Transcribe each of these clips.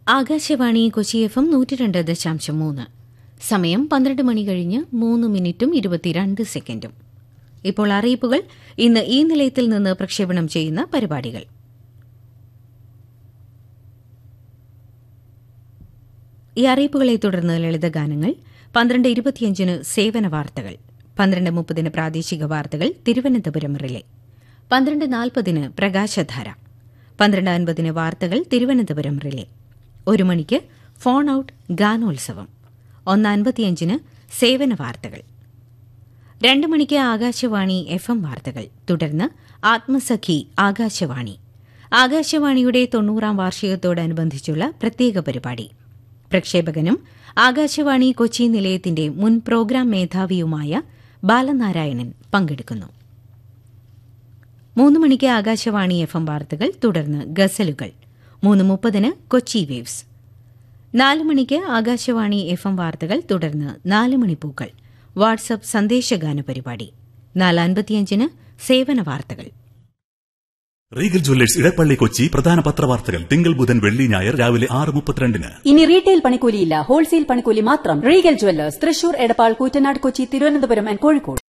Akashvani Kochi F M നൂറ്റി രണ്ട് ദശാംശം മൂന്ന് സമയം പന്ത്രണ്ട് മണി കഴിഞ്ഞ് മൂന്ന് മിനിറ്റും ഇരുപത്തിരണ്ട് സെക്കൻഡും ഇപ്പോൾ അറിയിപ്പുകൾ ഇന്ന് ഈ നിലയത്തിൽ നിന്ന് പ്രക്ഷേപണം ചെയ്യുന്ന പരിപാടികൾ ഈ അറിയിപ്പുകളെ തുടർന്ന് ലളിതഗാനങ്ങൾ പന്ത്രണ്ട് ഇരുപത്തിയഞ്ചിന് സേവന വാർത്തകൾ പന്ത്രണ്ട് മുപ്പതിന് പ്രാദേശിക വാർത്തകൾ തിരുവനന്തപുരം റിലേ പന്ത്രണ്ട് നാൽപ്പതിന് പ്രകാശധാര പന്ത്രണ്ട് അൻപതിന് വാർത്തകൾ തിരുവനന്തപുരം റിലേ ഒരു മണിക്ക് ഫോൺ ഔട്ട് ഗാനോത്സവം ഒന്ന് അൻപത്തിയഞ്ചിന് സേവന വാർത്തകൾ രണ്ട് മണിക്ക് ആകാശവാണി എഫ് എം വാർത്തകൾ തുടർന്ന് ആത്മസഖി ആകാശവാണി ആകാശവാണിയുടെ തൊണ്ണൂറാം വാർഷികത്തോടനുബന്ധിച്ചുള്ള പ്രത്യേക പരിപാടി പ്രക്ഷേപകനും ആകാശവാണി കൊച്ചി നിലയത്തിന്റെ മുൻ പ്രോഗ്രാം മേധാവിയുമായ ബാലനാരായണൻ പങ്കെടുക്കുന്നു മൂന്ന് മണിക്ക് ആകാശവാണി എഫ് എം വാർത്തകൾ തുടർന്ന് ഗസലുകൾ മൂന്ന് മുപ്പതിന് കൊച്ചി വേവ്സ് നാല് മണിക്ക് ആകാശവാണി എഫ് എം വാർത്തകൾ തുടർന്ന് നാല് മണിപ്പൂക്കൾ വാട്സപ്പ് സന്ദേശഗാന പരിപാടി നാല് അൻപത്തിയഞ്ചിന് സേവന വാർത്തകൾ റീഗൽ ജ്വല്ലേഴ്സ് ഇടപ്പള്ളി കൊച്ചി പ്രധാന പത്രവാർത്തകൾ തിങ്കൾ ബുധൻ വെള്ളി ഞായർ രാവിലെ ആറ് മുപ്പത്തിരണ്ടിന് ഇനി റീറ്റെയിൽ പണിക്കൂലിയില്ല ഹോൾസെയിൽ പണിക്കൂലി മാത്രം Regal jewellers Thrissur Edappal Koottanad Kochi Thiruvananthapuram and Kozhikode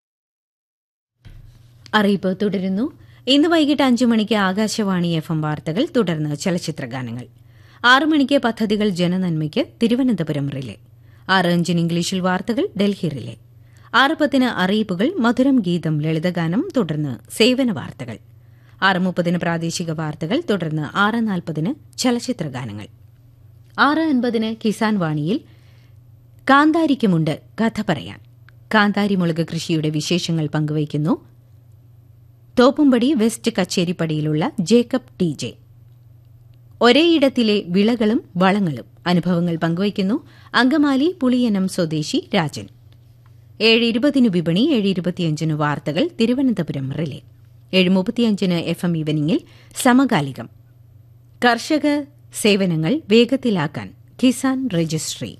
അറിയിപ്പ് തുടരുന്നു ഇന്ന് വൈകിട്ട് അഞ്ചു മണിക്ക് ആകാശവാണി എഫ് എം വാർത്തകൾ തുടർന്ന് ചലച്ചിത്രഗാനങ്ങൾ ആറ് മണിക്ക് പദ്ധതികൾ ജനനന്മയ്ക്ക് തിരുവനന്തപുരം റിലേ ആറ് അഞ്ചിന് ഇംഗ്ലീഷിൽ വാർത്തകൾ ഡൽഹി റിലേ ആറ് പത്തിന് അറിയിപ്പുകൾ മധുരം ഗീതം ലളിതഗാനം തുടർന്ന് സേവന വാർത്തകൾ ആറ് മുപ്പതിന് പ്രാദേശിക വാർത്തകൾ തുടർന്ന് ആറ് നാൽപ്പതിന് ചലച്ചിത്രഗാനങ്ങൾ ആറ് അൻപതിന് കിസാൻ വാണിയിൽ കാന്താരിക്കുമുണ്ട് കഥ പറയാൻ കാന്താരി മുളക് കൃഷിയുടെ വിശേഷങ്ങൾ പങ്കുവയ്ക്കുന്നു തോപ്പുംപടി വെസ്റ്റ് കച്ചേരിപ്പടിയിലുള്ള ജേക്കബ് ടി ജെ ഒരേയിടത്തിലെ വിളകളും വളങ്ങളും അനുഭവങ്ങൾ പങ്കുവയ്ക്കുന്നു അങ്കമാലി പുളിയനം സ്വദേശി രാജൻ ഏഴ് ഇരുപതിന് വിപണി ഏഴ് ഇരുപത്തിയഞ്ചിന് വാർത്തകൾ തിരുവനന്തപുരം റിലേ ഏഴ് മുപ്പത്തിയഞ്ചിന് എഫ് എം ഈവനിംഗിൽ സമകാലികം കർഷക സേവനങ്ങൾ വേഗത്തിലാക്കാൻ കിസാൻ രജിസ്ട്രി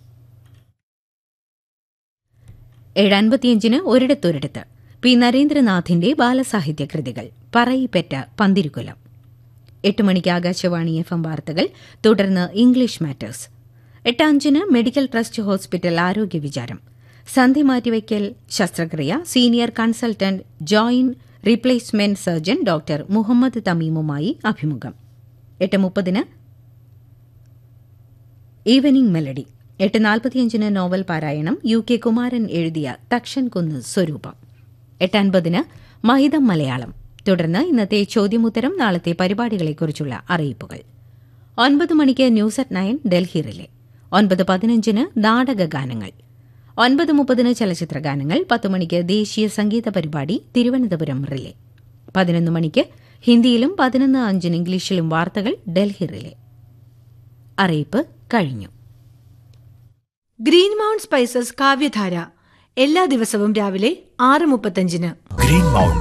ഏഴ് അൻപത്തിയഞ്ചിന് ഒരിടത്തൊരിടത്ത് പി നരേന്ദ്രനാഥിന്റെ ബാലസാഹിത്യ കൃതികൾ പറയിപ്പെറ്റ പന്തിരുകുലം എട്ട് മണിക്ക് ആകാശവാണി എഫ് എം വാർത്തകൾ തുടർന്ന് ഇംഗ്ലീഷ് മാറ്റേഴ്സ് എട്ട് അഞ്ചിന് മെഡിക്കൽ ട്രസ്റ്റ് ഹോസ്പിറ്റൽ ആരോഗ്യ വിചാരം സന്ധി മാറ്റിവയ്ക്കൽ ശസ്ത്രക്രിയ senior consultant joint replacement surgeon doctor Muhammad തമീമുമായി അഭിമുഖം എട്ട് മുപ്പതിന് ഈവനിംഗ് മെലഡി എട്ട് നാൽപ്പത്തിയഞ്ചിന് നോവൽ പാരായണം യു കെ കുമാരൻ എഴുതിയ തക്ഷൻ കുന്ന് സ്വരൂപം എട്ട് അൻപതിന് മഹിതം മലയാളം തുടർന്ന് ഇന്നത്തെ ചോദ്യമുത്തരം നാളത്തെ പരിപാടികളെക്കുറിച്ചുള്ള അറിയിപ്പുകൾ ഒൻപത് മണിക്ക് news at nine Delhi relay ഒൻപത് പതിനഞ്ചിന് നാടക ഗാനങ്ങൾ ഒൻപത് മുപ്പതിന് ചലച്ചിത്ര ഗാനങ്ങൾ പത്ത് മണിക്ക് ദേശീയ സംഗീത പരിപാടി തിരുവനന്തപുരം റിലേ പതിനൊന്ന് മണിക്ക് ഹിന്ദിയിലും പതിനൊന്ന് അഞ്ചിന് ഇംഗ്ലീഷിലും വാർത്തകൾ ഡൽഹി റിലേ അറിയിപ്പ് കഴിഞ്ഞു ഗ്രീൻ മൗണ്ട് സ്പൈസസ് കാവ്യധാര എല്ലാ ദിവസവും രാവിലെ ആറ് മുപ്പത്തഞ്ചിന് ഗ്രീൻ മൗണ്ട്